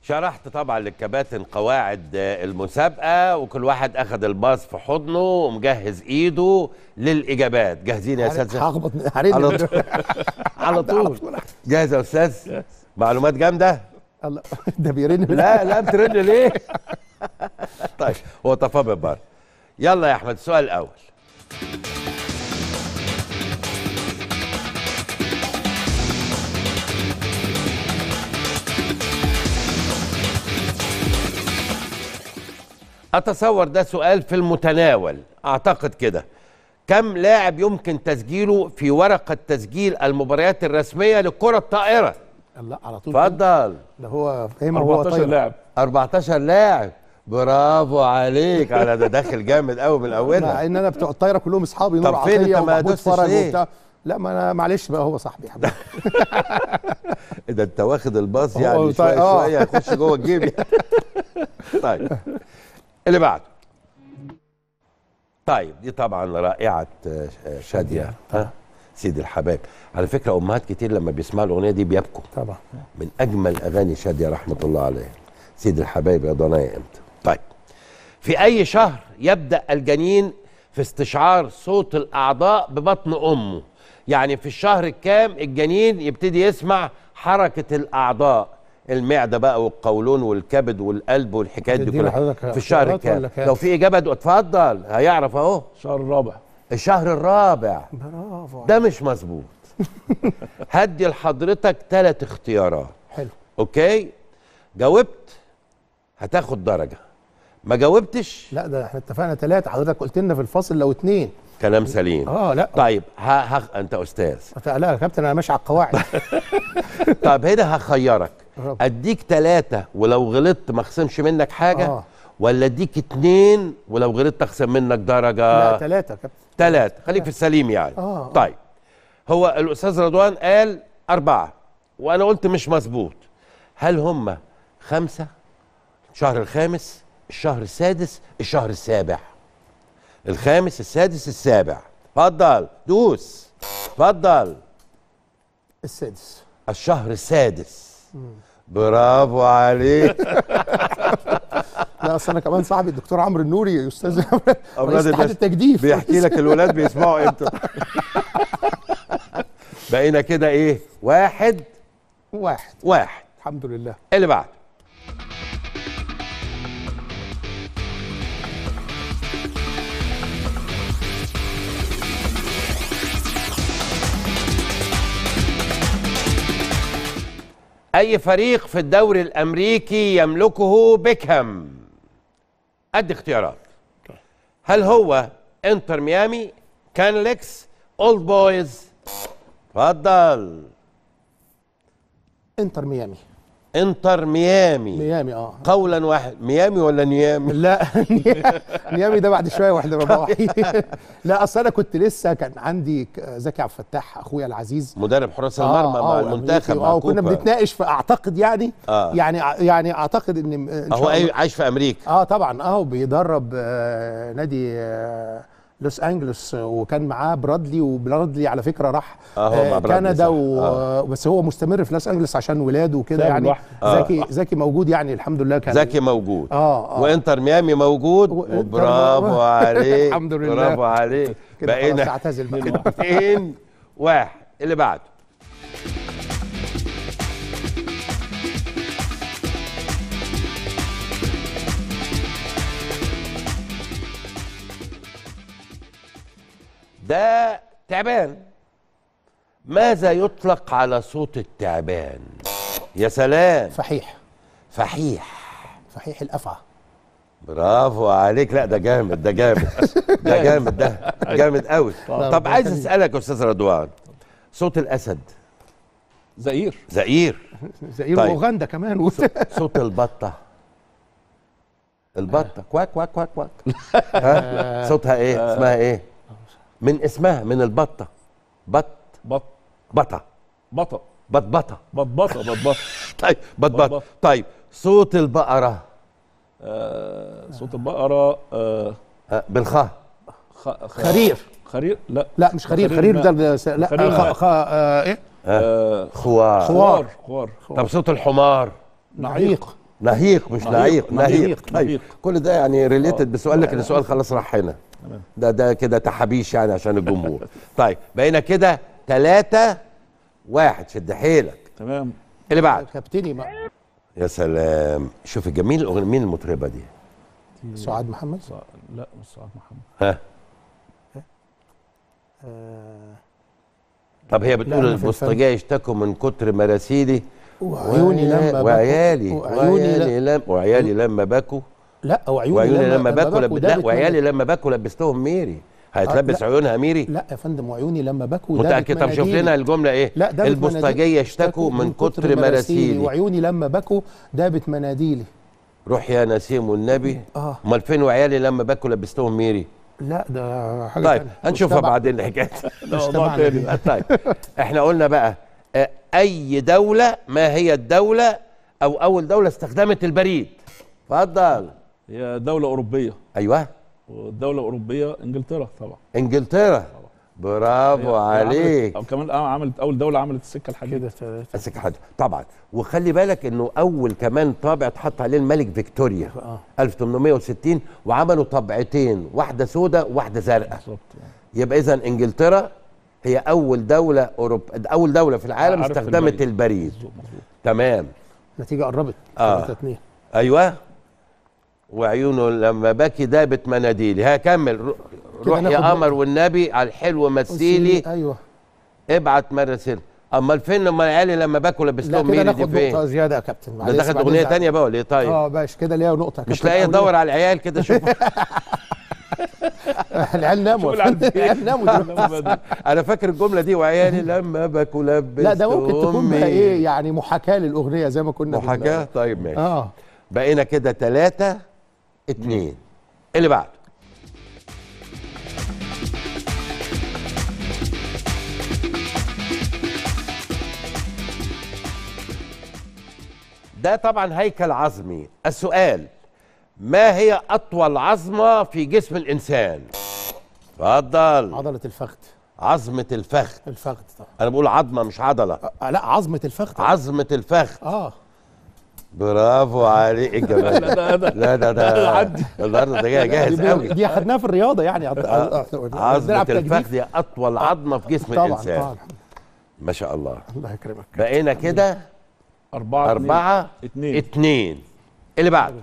شرحت طبعا للكباتن قواعد آه، المسابقه وكل واحد اخذ الباص في حضنه ومجهز ايده للاجابات جاهزين يا اساتذه هخبط على على طول على طول جاهز يا استاذ معلومات جامده الله ده بيرن من لا لا بترن ليه طيب هو طفى من بره يلا يا احمد السؤال الاول اتصور ده سؤال في المتناول اعتقد كده كم لاعب يمكن تسجيله في ورقه تسجيل المباريات الرسميه لكره الطائره الله على طول اتفضل ده هو فاهم هو 14 طاير. لاعب 14 لاعب برافو عليك على ده داخل جامد قوي من مع اولها ان انا بتوع الطايره كلهم اصحابي نور طب فين عطيه انت ما ومحمود دوستش فرج ليه؟ وبتاع لا ما انا معلش بقى هو صاحبي يا حبيبي ده انت واخد الباص هو يعني طيب، شويه آه. شويه يخش جوه الجيب يعني. طيب اللي بعده طيب دي طبعا رائعه آه، آه، شاديه ها سيدي الحبايب على فكره امهات كتير لما بيسمعوا الاغنيه دي بيبكوا طبعا من اجمل اغاني شاديه رحمه الله عليها سيد الحبايب يا ضنايا امتى طيب في اي شهر يبدا الجنين في استشعار صوت الاعضاء ببطن امه يعني في الشهر الكام الجنين يبتدي يسمع حركه الاعضاء المعده بقى والقولون والكبد والقلب والحكايات دي تديله كلها حضرتك في الشهر اختيارات الكام ولا كام؟ لو في اجابه اتفضل هيعرف اهو الشهر الرابع الشهر الرابع برافو ده مش مظبوط هدي لحضرتك ثلاث اختيارات حلو اوكي جاوبت هتاخد درجه ما جاوبتش لا ده احنا اتفقنا ثلاثه حضرتك قلت لنا في الفصل لو اثنين كلام سليم اه لا طيب ها ها انت استاذ لا يا كابتن انا ماشي على القواعد طب هنا هخيرك برافو. اديك ثلاثه ولو غلطت ما اخصمش منك حاجه آه. ولا اديك اتنين ولو غلطت اخصم منك درجه لا ثلاثه يا كابتن ثلاثه خليك في السليم يعني آه. طيب هو الاستاذ رضوان قال اربعه وانا قلت مش مظبوط هل هم خمسه الشهر الخامس الشهر السادس الشهر السابع الخامس السادس السابع اتفضل دوس اتفضل السادس الشهر السادس برافو عليك لا اصل انا كمان صاحبي الدكتور عمرو النوري استاذ رئيس الراجل اتحاد ده التجديف بيحكي لك الولاد بيسمعوا امتى بقينا كده ايه واحد واحد واحد الحمد لله اللي بعد اي فريق في الدوري الامريكي يملكه بيكهام ادي اختيارات هل هو انتر ميامي كانليكس اولد بويز اتفضل انتر ميامي انتر ميامي ميامي اه قولا واحد ميامي ولا نيامي لا ميامي ده بعد شويه واحنا بروح لا اصل انا كنت لسه كان عندي ك- زكي عبد الفتاح اخويا العزيز مدرب حراس المرمى مع المنتخب مع اه وكنا كوبا. بنتناقش في اعتقد يعني آه. يعني يعني اعتقد ان ان هو شاء الله أي- عايش في امريكا اه طبعا اه بيدرب آه نادي آه لوس انجلوس آه، وكان معاه برادلي وبرادلي على فكره راح آه، هو مع برادلي، كندا صح. و... آه. آه. بس هو مستمر في لوس انجلوس عشان ولاده وكده ساب يعني لوحده. آه. زكي زكي موجود يعني الحمد لله كان زكي موجود اه اه وانتر ميامي موجود وإنتر- وبرافو عليك الحمد لله. برافو عليك كده خلاص بقينا اعتزل بقى اتنين واحد اللي بعده ده تعبان ماذا يطلق على صوت التعبان يا سلام فحيح فحيح فحيح الافعى برافو عليك لا ده جامد ده جامد ده جامد ده جامد قوي طب عايز اسالك يا استاذ رضوان صوت الاسد زئير زئير زئير طيب. واوغندا كمان و... صوت البطه البطه كواك كواك كواك كواك ها صوتها ايه اسمها ايه من اسمها من البطه بط بط بطه بطة بطبطه بطبطة بطبطة طيب بطبطه بطبطة. طيب صوت البقره آه صوت البقرة آه آه، بالخاء خ... خ... خرير خرير لا لا مش خرير خرير خرير ما- ده ده- لا خرير خ... ما. خ... آه ايه آه خوار خوار. خوار طب صوت الحمار نعيق نهيق مش نهيق نهيق، نهيق نهيق، طيب نهيق. كل ده يعني ريليتد آه. بسؤال لكن لا، السؤال خلاص راح هنا تمام. ده ده كده تحابيش يعني عشان الجمهور طيب بقينا كده ثلاثة واحد شد حيلك تمام اللي بعد كابتني بقى يا سلام شوف الجميل الأغنية مين المطربة دي سعاد محمد صع- لا مش سعاد محمد ها آه طب هي لا، بتقول أنا في البوسطجية يشتكوا من كتر مراسيلي وعيوني لما بكوا وعيالي وعيوني لا وعيالي لما وعيالي لما بكوا لا وعيوني, وعيوني لما بكوا لب... لا دابت وعيالي مناديل. لما بكوا لبستهم ميري هيتلبس لا. عيونها ميري لا يا فندم وعيوني لما بكوا دابت متأكد طب شوف مناديلي. لنا الجملة ايه لا دابت البوسطجية مناديلي. يشتكوا من كتر مراسيلي وعيوني لما بكوا دابت مناديلي روح يا نسيم والنبي اه امال فين وعيالي لما بكوا لبستهم ميري لا ده حاجه طيب تانية. هنشوفها مش تبع- بعدين الحكايه ده مش موضوع تبعنا تاني دي. طيب احنا قلنا بقى آه، اي دوله ما هي الدوله او اول دوله استخدمت البريد اتفضل هي دولة أوروبية ايوه والدولة الأوروبية إنجلترا طبعا انجلترا برافو هي- هي عليك عملت أو كمان آه، عملت أول دولة عملت السكة الحديد كده ثلاثة. مسك حاجه طبعا وخلي بالك انه اول كمان طابع اتحط عليه الملك فيكتوريا اه 1860 وعملوا طبعتين واحده سوداء وواحده زرقاء بالظبط يبقى اذا انجلترا هي اول دوله اوروب اول دوله في العالم عارف استخدمت البريد. البريد مظبوط مظبوط تمام النتيجه قربت آه. 3 2 ايوه وعيونه لما بكي دابت مناديلي هكمل رو- كده روح ناخد يا نقطة. قمر والنبي على الحلو مثيلي ايوه ابعت مرسل امال فين لما عيالي لما باكوا لا لبستهم كده ميري دي ناخد فين نقطه زياده يا كابتن ده معلش دخلت بعدين اغنيه زعل. تانية بقى ولا ايه طيب اه باش كده ليها نقطه يا مش كابتن. لاقيه أولى. ادور على العيال كده شوف العيال ناموا شوف العيال فين. العيال ناموا دلوقتي. انا فاكر الجمله دي وعيالي لما باكوا لبستهم لا ده ممكن تكون بقى ميري. ايه يعني محاكاه للاغنيه زي ما كنا بن- محاكاه طيب ماشي اه بقينا كده ثلاثة اتنين اللي بعده ده طبعا هيكل عظمي السؤال ما هي أطول عظمة في جسم الإنسان اتفضل عضله الفخذ عظمة الفخذ الفخذ طبعا أنا بقول عظمة مش عضلة آه لا عظمه الفخذ عظمة الفخذ اه برافو عليك الجمال لا ده ده لا ده ده عدي. النهارده ده جاي جاهز دي, قوي دي اخدناها في الرياضه يعني عض- آه، عض- عظمة بنلعب تجديف. الفخذ هي أطول عظمة في جسم طبعا الإنسان طبعا ما شاء الله الله يكرمك بقينا كده أربعة أربعة اتنين اتنين اللي بعده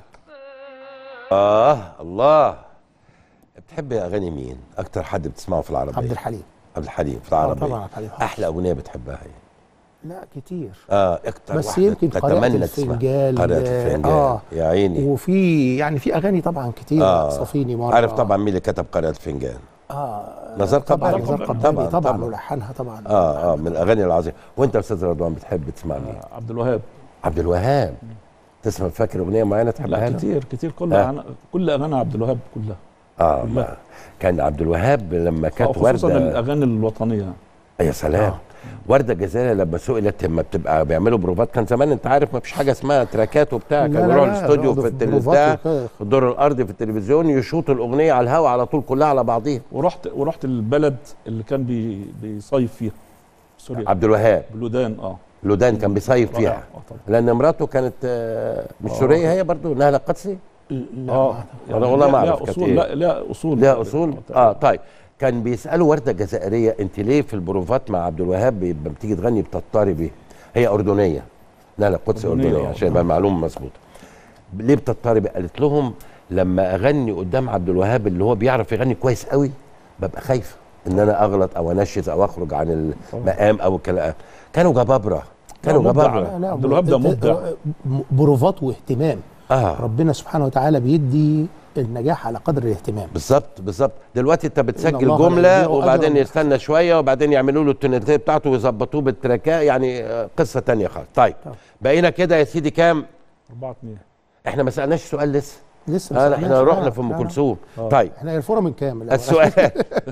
آه الله بتحب أغاني مين؟ أكتر حد بتسمعه في العربية عبد الحليم عبد الحليم في آه العربية طبعا عبد الحليم أحلى أغنية بتحبها هي لا كتير آه أكتر بس واحدة يمكن قارئة تتمنى تسمعها. الفنجان، قارئة آه، الفنجان آه. يا عيني وفي يعني في اغاني طبعا كتير آه. صفيني مره عارف طبعا مين اللي كتب قارئة الفنجان اه نزار طبعا قباني نزار طبعا قباني طبعا طبعا ولحنها طبعا اه اه من الاغاني العظيمه وانت يا استاذ رضوان بتحب تسمع مين؟ آه، عبد الوهاب عبد الوهاب تسمع فاكر اغنيه معينه تحبها لا له؟ كتير كتير كل آه. أغاني- كل أغاني عبد الوهاب كلها اه كلها. ما كان عبد الوهاب لما كانت خصوصا ورده الأغاني الوطنية يا سلام آه. ورده الجزائريه لما سئلت لما بتبقى بيعملوا بروفات كان زمان انت عارف ما فيش حاجه اسمها تراكات وبتاع لا، كانوا لا، يروحوا لا، الاستوديو يقعدوا في في التلفزيون بروفات بتاع وكده. في الدور الارضي في التلفزيون يشوطوا الاغنيه على الهواء على طول كلها على بعضيها ورحت ورحت البلد اللي كان بي بيصيف فيها سوريا عبد الوهاب بلودان اه لودان كان بيصيف رائع. فيها آه طبعا لان مراته كانت آه، مش آه. سوريه هي برضو نهله القدسي لا اه أنا والله ما ليها- أعرف ليها كانت اصول إيه. لا ليها اصول ليها اصول تقريباً. اه طيب كان بيسالوا ورده جزائريه انت ليه في البروفات مع عبد الوهاب بيبقى بتيجي تغني بتضطربي هي اردنيه لا لا قدسي أردنية، اردنيه آه. عشان يبقى المعلومه مظبوطه ليه بتضطربي قالت لهم لما اغني قدام عبد الوهاب اللي هو بيعرف يغني كويس قوي ببقى خايفه ان انا اغلط او انشز او اخرج عن المقام او الكلام كانوا جبابره كانوا لا، مبدع. جبابره لا عبد الوهاب ده مبدع. م- بروفات واهتمام اه ربنا سبحانه وتعالى بيدي النجاح على قدر الاهتمام بالظبط بالظبط دلوقتي انت بتسجل الله لا جمله يضيع وبعدين أجر. يستنى شويه وبعدين يعملوا له التوناليتيه بتاعته ويظبطوه بالتراكات يعني آه، قصه تانية خالص طيب طب. بقينا كده يا سيدي كام 4 2 احنا ما سالناش سؤال لسه لسه آه ما احنا سمعناش. رحنا لا، في ام لا، لا. كلثوم آه. طيب احنا الفوره من كام الأول؟ السؤال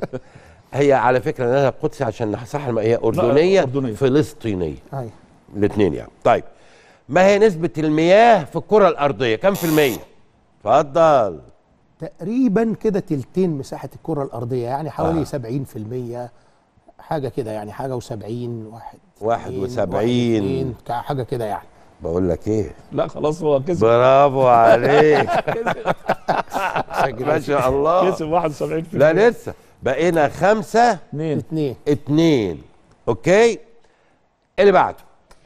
هي على فكره انها قدسي عشان نصح الم- هي اردنيه أردنية. فلسطينيه أيوة. الاثنين يعني طيب ما هي نسبه المياه في الكره الارضيه كام في الميه اتفضل تقريبا كده تلتين مساحه الكره الارضيه يعني حوالي آه. 70% حاجه كده يعني حاجه و70 واحد واحد اتنين، وسبعين. واحد اتنين، كا- حاجه كده يعني بقول لك ايه لا خلاص هو كسب برافو عليك ما شاء الله كسب 71% لا لسه بقينا خمسة اثنين اتنين اتنين اوكي اللي بعده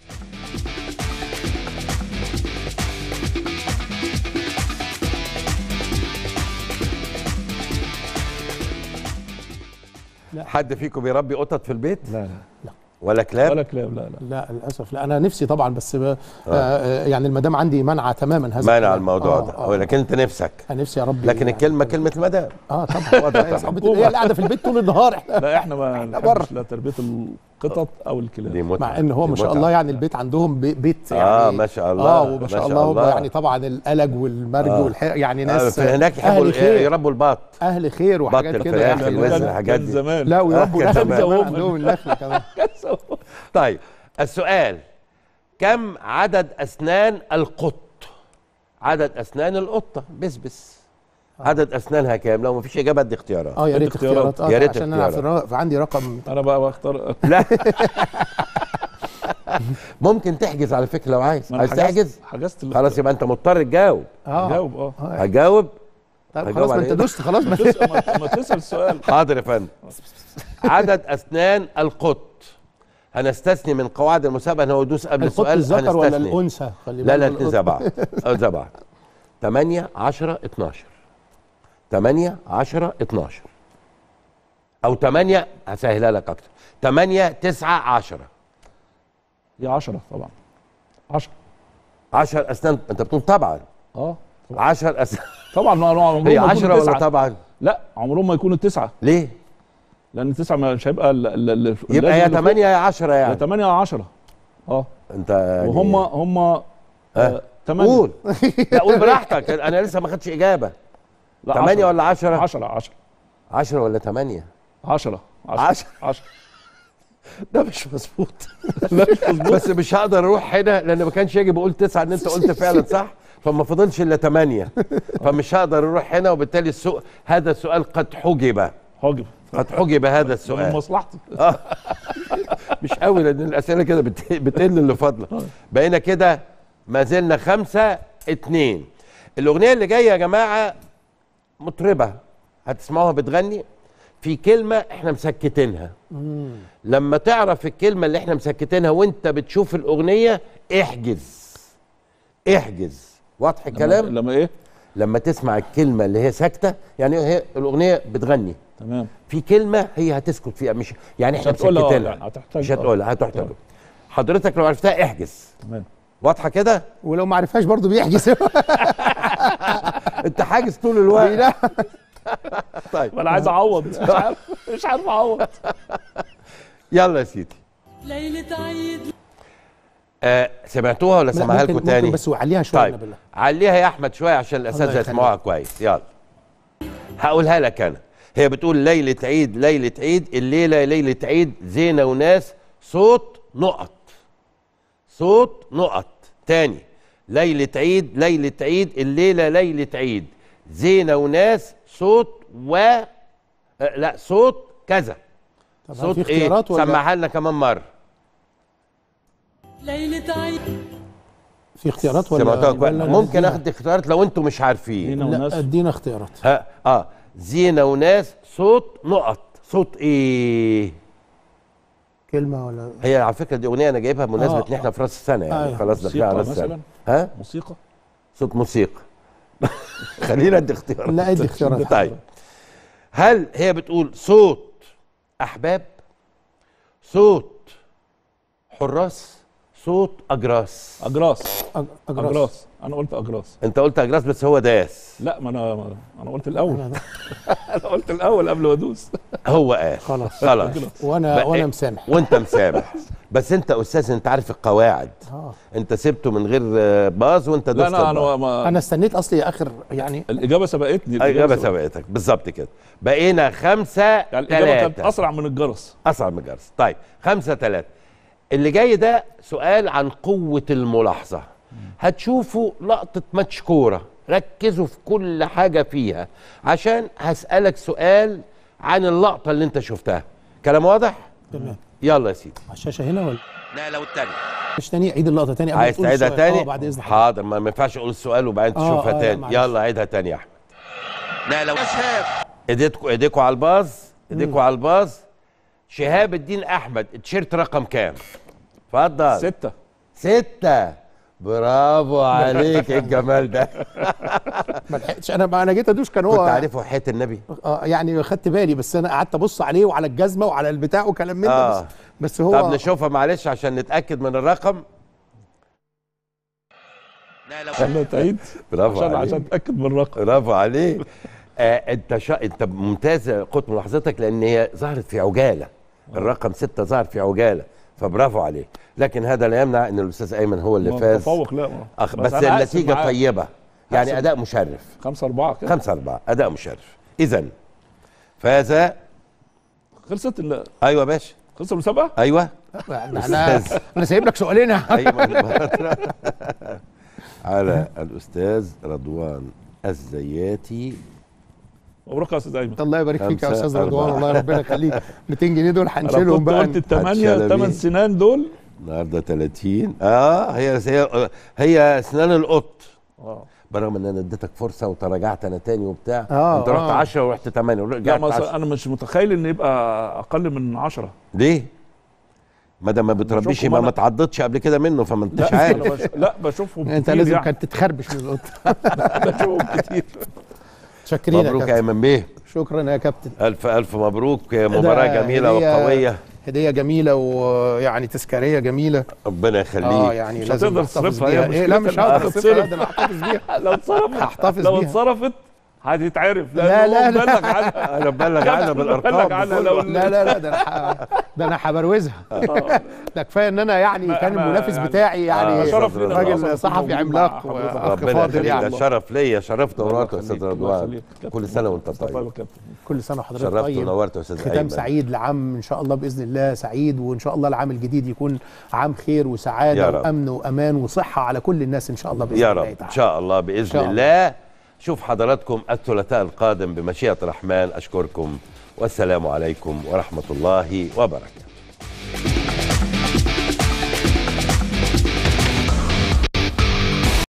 لا. حد فيكم بيربي قطط في البيت لا لا ولا كلاب ولا كلاب لا لا لا للاسف لا انا نفسي طبعا بس ب... آه. آه يعني المدام عندي منع تماما هذا مانع الكلام. الموضوع آه ده آه ولكن انت نفسك انا نفسي اربي لكن يعني. الكلمه كلمه المدام اه طبعا وضع هي طبعا. صاحبتي- هي اللي قاعده في البيت طول النهار احنا لا احنا ما بره. نحبش لا تربيه القطط او الكلاب دي متعه مع ان هو دي ما شاء متعة. الله يعني البيت عندهم بي- بيت يعني آه، ما شاء الله، اه وما ما شاء شاء الله هم الله. يعني طبعا الالج والمرج آه. والح... يعني آه ناس في هناك يحبوا اهل خير يربوا البط اهل خير وحاجات بط كده الفراخ، يعني الوزن، كان- الحاجات كان دي. زمان لا ويربوا كان نخل زمان. كمان عندهم النخل كمان طيب السؤال كم عدد اسنان القط عدد اسنان القطه بسبس عدد اسنانها كام لو مفيش اجابه ادي اختيارات اه يا ريت اختيارات. اختيارات اه يا ريت عشان انا في اختيارات. الر- عندي رقم انا بقى بختار لا ممكن تحجز على فكره لو عايز ما أنا عايز حجزت- تحجز حجزت ال- خلاص يبقى انت مضطر تجاوب اه جاوب اه آه. هجاوب طيب هجاوب خلاص ما على انت إيه؟ دوست خلاص ما تسأل ما- ما تسال السؤال حاضر يا فندم عدد اسنان القط هنستثني من قواعد المسابقه ان هو يدوس قبل القط السؤال الذكر ولا هنستثني. الانثى خلي لا لا بالك الاثنين زي بعض أو زي بعض 8 10 12 8 10 12 او 8 هسهلها لك اكتر 8 9 10 هي 10 طبعا 10 10 اسنان انت بتقول طبعا اه 10 اسنان طبعا ما ما عمرهم هي ما 10 يكونوا ولا تسعة. طبعا لا عمرهم ما يكونوا تسعه ليه لان التسعه مش هيبقى ال- ال- ال- يبقى اللازم يا اللي فوق 8 يا 10 يا يعني 8 يا 10 اه انت يعني وهم هم ها؟ آه، 8 قول لا قول براحتك انا لسه ما خدتش اجابه 8 ولا 10 10 10 10 ولا 8 10 عشرة. 10 ده مش مظبوط بس مش هقدر اروح هنا لان ما كانش يجب اقول تسعه ان انت قلت فعلا صح فما فضلش الا ثمانيه فمش هقدر اروح هنا وبالتالي السؤال هذا السؤال قد حجب حاجب قد حجب هذا من السؤال مصلحتي مش قوي لان الاسئله كده بت- بتقل اللي فاضله بقينا كده ما زلنا خمسة اتنين الاغنيه اللي جايه يا جماعه مطربه هتسمعوها بتغني في كلمه احنا مسكتينها لما تعرف الكلمه اللي احنا مسكتينها وانت بتشوف الاغنيه احجز احجز واضح الكلام لما, لما ايه لما تسمع الكلمه اللي هي ساكته يعني هي الاغنيه بتغني تمام في كلمه هي هتسكت فيها مش يعني احنا مش هتقولها، مسكتينها يعني هتحتاج- مش هتقولها هتروح تقول حضرتك لو عرفتها احجز تمام واضحه كده ولو ما عرفهاش برضه بيحجز انت حاجز طول الوقت لا طيب وانا عايز اعوض مش عارف مش عارف اعوض يلا يا سيدي ليلة عيد آه سمعتوها ولا سمعها ممكن- لكم تاني ممكن بس وعليها شويه طيب بالله عليها يا احمد شويه عشان الاساتذه يخليك. يسمعوها كويس يلا هقولها لك انا هي بتقول ليله عيد ليله عيد الليله ليله عيد زينه وناس صوت نقط صوت نقط تاني ليله عيد ليله عيد الليله ليله عيد زينه وناس صوت و آه لا صوت كذا طب هل صوت في اختيارات ايه ولا سمعها لنا كمان مره ليلة عيد في اختيارات ولا سمعتوها كويس ولا ممكن ندينا- اخد اختيارات لو انتم مش عارفين زينة وناس. لا ادينا اختيارات ها اه زينه وناس صوت نقط صوت ايه كلمه ولا هي على فكره دي اغنيه انا جايبها بمناسبه آه. ان احنا في راس السنه يعني أيوة. خلاص داخلين على موسيقى راس السنه مثلا ها موسيقى صوت موسيقى خلينا ادي اختيارات لا ادي اختيارات طيب هل هي بتقول صوت احباب صوت حراس صوت اجراس اجراس أج- اجراس اجراس انا قلت اجراس انت قلت اجراس بس هو داس لا ما انا ما انا قلت الاول أنا- انا قلت الاول قبل ما ادوس هو قال خلاص خلاص وانا بقى- وانا مسامح وانت مسامح بس انت استاذ انت عارف القواعد اه انت سبته من غير آه، باظ وانت لا دوست انا الباظ. انا ما انا استنيت اصلي اخر يعني الاجابه سبقتني الاجابه سبقتك بالظبط كده بقينا خمسه يعني الاجابه كانت ثلاثه اسرع من الجرس اصعب من الجرس طيب خمسه ثلاثه اللي جاي ده سؤال عن قوه الملاحظه هتشوفوا لقطه ماتش كوره ركزوا في كل حاجه فيها عشان هسالك سؤال عن اللقطه اللي انت شفتها كلام واضح تمام يلا يا سيدي على الشاشه هنا ولا نقله والتانيه مش تاني عيد اللقطه تاني قبل ما عايز تقول تعيدها السؤال. تاني اه بعد اذن حضرتك حاضر ما ما ينفعش اقول السؤال وبعدين آه، تشوفها آه، لا، تاني معلش. يلا عيدها تاني يا احمد نقله شهاب ايديكوا ايديكوا على الباص ايديكوا على الباص شهاب الدين احمد التيشيرت رقم كام اتفضل ستة ستة برافو عليك ايه الجمال ده ما لحقتش انا ما انا جيت ادوش كان كنت هو عارفه حياة النبي اه يعني خدت بالي بس انا قعدت ابص عليه وعلى الجزمه وعلى البتاع وكلام من ده آه. بس, بس هو طب نشوفها معلش عشان نتاكد من الرقم خلينا تعيد برافو عشان عليك عشان اتاكد من الرقم برافو عليك آه انت شا... انت ممتاز قلت ملاحظتك لان هي ظهرت في عجاله الرقم ستة ظهر في عجاله فبرافو عليك لكن هذا لا يمنع ان الاستاذ ايمن هو اللي ما فاز تفوق لا ما. أخ... بس, أنا هقسم النتيجه معاك. طيبه يعني هقسم. اداء مشرف خمسة أربعة كده خمسة أربعة أداء مشرف إذا فاز خلصت ال... أيوة يا باشا خلصت المسابقة؟ أيوة انا أستاذ. انا سايب لك سؤالين يا عم. أيوة على الأستاذ رضوان الزياتي مبروك يا استاذ ايمن الله يبارك فيك يا خمسة، استاذ رضوان أربعة. الله ربنا يخليك 200 جنيه دول انا هنشيلهم كنت بقى قلت الثمانية هتشالها الثمان مين؟ سنان دول النهارده 30 اه هي هي هي اسنان القط اه برغم ان انا اديتك فرصه وتراجعت انا تاني وبتاع آه، انت رحت آه. 10 ورحت 8 لا ورجعت ما 10 انا مش متخيل ان يبقى اقل من 10 ليه؟ ما دام ما بتربيش بشوفهم يبقى ما أنا- تعضتش قبل كده منه فما انتش لا عارف أنا بش... لا بشوفهم انت كتير لازم يعني. كانت تتخربش من القط بشوفهم كتير شاكرين يا مبروك يا كابتن ايمن بيه شكرا يا كابتن الف الف مبروك مباراه ده جميله هدية- وقويه هديه جميله ويعني تذكاريه جميله ربنا اه يخليك يعني مش لازم هتقدر نحتفظ تصرفها، هي بيها إيه لا مشكلتها مش إنها هقدر اصرفها هتتصرف. ده انا هحتفظ بيها لو اتصرفت هحتفظ لو بيها. اتصرفت هتتعرف لا، لا، لا. بلغ عنها انا ببلغ عنها بالارقام بلغ عنها لو لا لا لا ده انا ح- ده انا هبروزها ده كفايه ان انا يعني ما- كان ما- المنافس يعني- بتاعي يعني آه، شرف لينا أصلاً راجل صحفي موجودين عملاق مع حضرتك. واخ ربنا فاضل يخليك يعني ده شرف ليا شرفت الله ونورت يا يخليك، استاذ الله رضوان يخليك. كل سنه وانت طيب طيب يا كابتن كل سنه وحضرتك شرفت طيب ونورت يا استاذ ختام ايمن سعيد لعام ان شاء الله باذن الله سعيد وان شاء الله العام الجديد يكون عام خير يا وسعاده رب. وامن وامان وصحه على كل الناس ان شاء الله باذن يا الله رب ان تعالى شاء الله باذن شاء الله. الله شوف حضراتكم الثلاثاء القادم بمشيئه الرحمن اشكركم والسلام عليكم ورحمه الله وبركاته